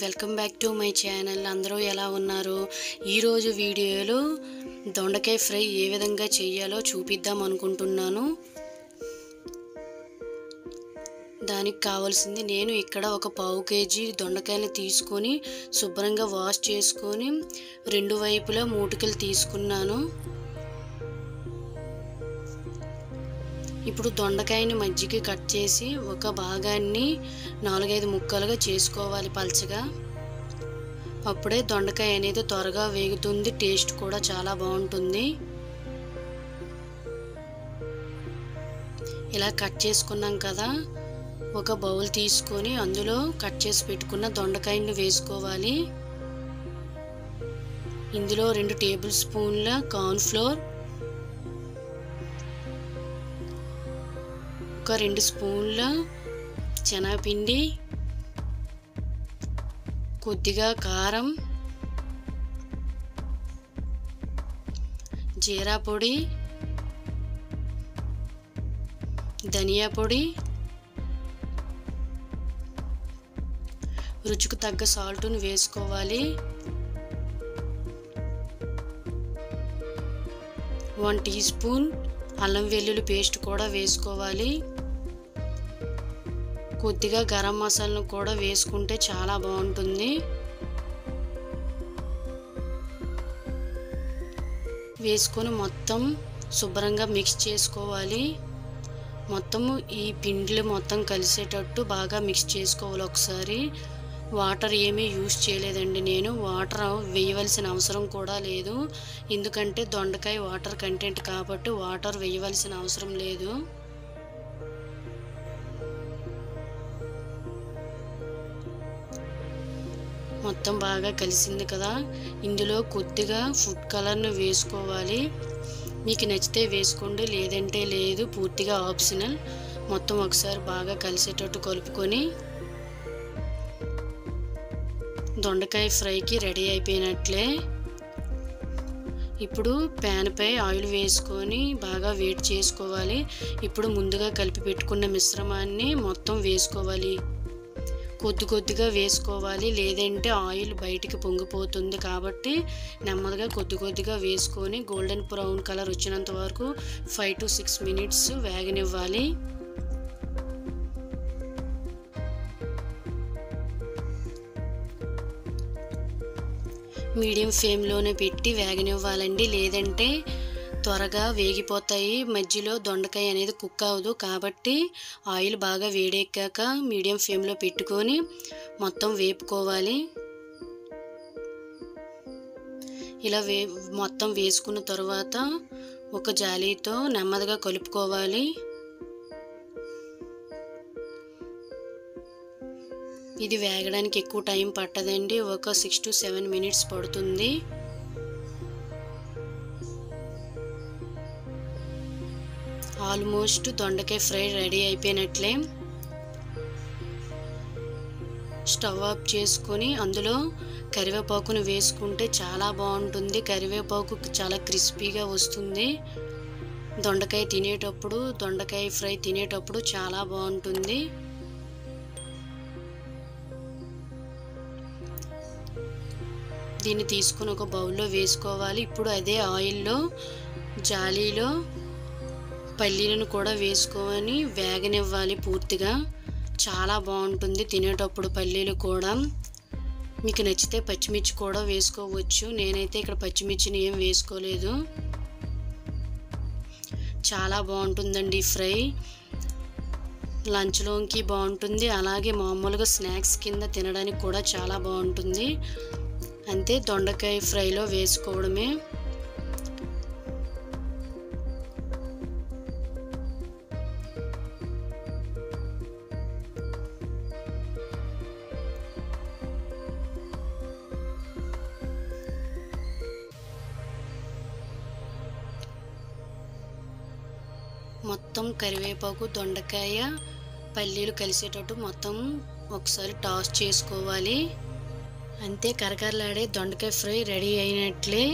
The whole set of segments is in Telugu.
welcome back to my channel అందరూ ఎలా ఉన్నారు ఈరోజు వీడియోలో దొండకాయ ఫ్రై ఏ విధంగా చేయాలో చూపిద్దాం అనుకుంటున్నాను దానికి కావాల్సింది నేను ఇక్కడ ఒక పావు కేజీ దొండకాయలు తీసుకొని శుభ్రంగా వాష్ చేసుకొని రెండు వైపులా మూటికలు తీసుకున్నాను ఇప్పుడు దొండకాయని మజ్జిగ కట్ చేసి ఒక భాగాన్ని నాలుగైదు ముక్కలుగా చేసుకోవాలి పలచగా అప్పుడే దొండకాయ అనేది త్వరగా వేగుతుంది టేస్ట్ కూడా చాలా బాగుంటుంది ఇలా కట్ చేసుకున్నాం కదా ఒక బౌల్ తీసుకొని అందులో కట్ చేసి పెట్టుకున్న దొండకాయని వేసుకోవాలి ఇందులో రెండు టేబుల్ స్పూన్ల కార్న్ఫ్లోర్ ఒక రెండు స్పూన్ల శనగపిండి కొద్దిగా కారం జీరా పొడి ధనియా పొడి రుచికి తగ్గ సాల్ట్ని వేసుకోవాలి వన్ టీ స్పూన్ అల్లం వెల్లుల్లి పేస్ట్ కూడా వేసుకోవాలి కొద్దిగా గరం మసాలాను కూడా వేసుకుంటే చాలా బాగుంటుంది వేసుకొని మొత్తం శుభ్రంగా మిక్స్ చేసుకోవాలి మొత్తము ఈ పిండిలు మొత్తం కలిసేటట్టు బాగా మిక్స్ చేసుకోవాలి ఒకసారి వాటర్ ఏమీ యూజ్ చేయలేదండి నేను వాటర్ వేయవలసిన అవసరం కూడా లేదు ఎందుకంటే దొండకాయ వాటర్ కంటెంట్ కాబట్టి వాటర్ వేయవలసిన అవసరం లేదు మొత్తం బాగా కలిసింది కదా ఇందులో కొద్దిగా ఫుడ్ కలర్ను వేసుకోవాలి మీకు నచ్చితే వేసుకోండి లేదంటే లేదు పూర్తిగా ఆప్షనల్ మొత్తం ఒకసారి బాగా కలిసేటట్టు కలుపుకొని దొండకాయ ఫ్రైకి రెడీ అయిపోయినట్లే ఇప్పుడు ప్యాన్పై ఆయిల్ వేసుకొని బాగా వేడి చేసుకోవాలి ఇప్పుడు ముందుగా కలిపి పెట్టుకున్న మిశ్రమాన్ని మొత్తం వేసుకోవాలి కొద్ది కొద్దిగా వేసుకోవాలి లేదంటే ఆయిల్ బయటికి పొంగిపోతుంది కాబట్టి నెమ్మదిగా కొద్ది కొద్దిగా వేసుకొని గోల్డెన్ బ్రౌన్ కలర్ వచ్చినంత వరకు ఫైవ్ టు సిక్స్ మినిట్స్ వేగనివ్వాలి మీడియం ఫ్లేమ్లోనే పెట్టి వేగనివ్వాలండి లేదంటే త్వరగా వేగిపోతాయి మధ్యలో దొండకాయ అనేది కుక్ అవ్వదు కాబట్టి ఆయిల్ బాగా వేడెక్కాక మీడియం ఫ్లేమ్లో పెట్టుకొని మొత్తం వేపుకోవాలి ఇలా వే మొత్తం వేసుకున్న తర్వాత ఒక జాలీతో నెమ్మదిగా కలుపుకోవాలి ఇది వేగడానికి ఎక్కువ టైం పట్టదండి ఒక సిక్స్ టు సెవెన్ మినిట్స్ పడుతుంది ఆల్మోస్ట్ దొండకాయ ఫ్రై రెడీ అయిపోయినట్లే స్టవ్ ఆఫ్ చేసుకొని అందులో కరివేపాకును వేసుకుంటే చాలా బాగుంటుంది కరివేపాకు చాలా క్రిస్పీగా వస్తుంది దొండకాయ తినేటప్పుడు దొండకాయ ఫ్రై తినేటప్పుడు చాలా బాగుంటుంది దీన్ని తీసుకుని ఒక బౌల్లో వేసుకోవాలి ఇప్పుడు అదే ఆయిల్లో జాలీలో పల్లీలను కూడా వేసుకొని వేగనివ్వాలి పూర్తిగా చాలా బాగుంటుంది తినేటప్పుడు పల్లీలు కూడా మీకు నచ్చితే పచ్చిమిర్చి కూడా వేసుకోవచ్చు నేనైతే ఇక్కడ పచ్చిమిర్చిని ఏం వేసుకోలేదు చాలా బాగుంటుందండి ఫ్రై లంచ్లోకి బాగుంటుంది అలాగే మామూలుగా స్నాక్స్ కింద తినడానికి కూడా చాలా బాగుంటుంది అంతే దొండకాయ ఫ్రైలో వేసుకోవడమే మొత్తం కరివేపాకు దొండకాయ పల్లీలు కలిసేటట్టు మొత్తం ఒకసారి టాస్ చేసుకోవాలి అంతే కరకరలాడే దొండకాయ ఫ్రై రెడీ అయినట్లే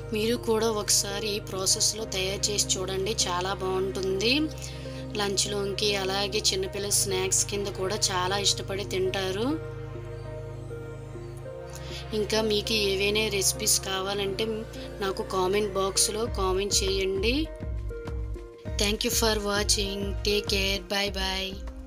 మీరు కూడా ఒకసారి ఈ ప్రాసెస్లో తయారు చేసి చూడండి చాలా బాగుంటుంది లంచ్లోకి అలాగే చిన్నపిల్లల స్నాక్స్ కింద కూడా చాలా ఇష్టపడి తింటారు ఇంకా మీకు ఏవైనా రెసిపీస్ కావాలంటే నాకు కామెంట్ బాక్స్లో కామెంట్ చేయండి thank you for watching take care bye bye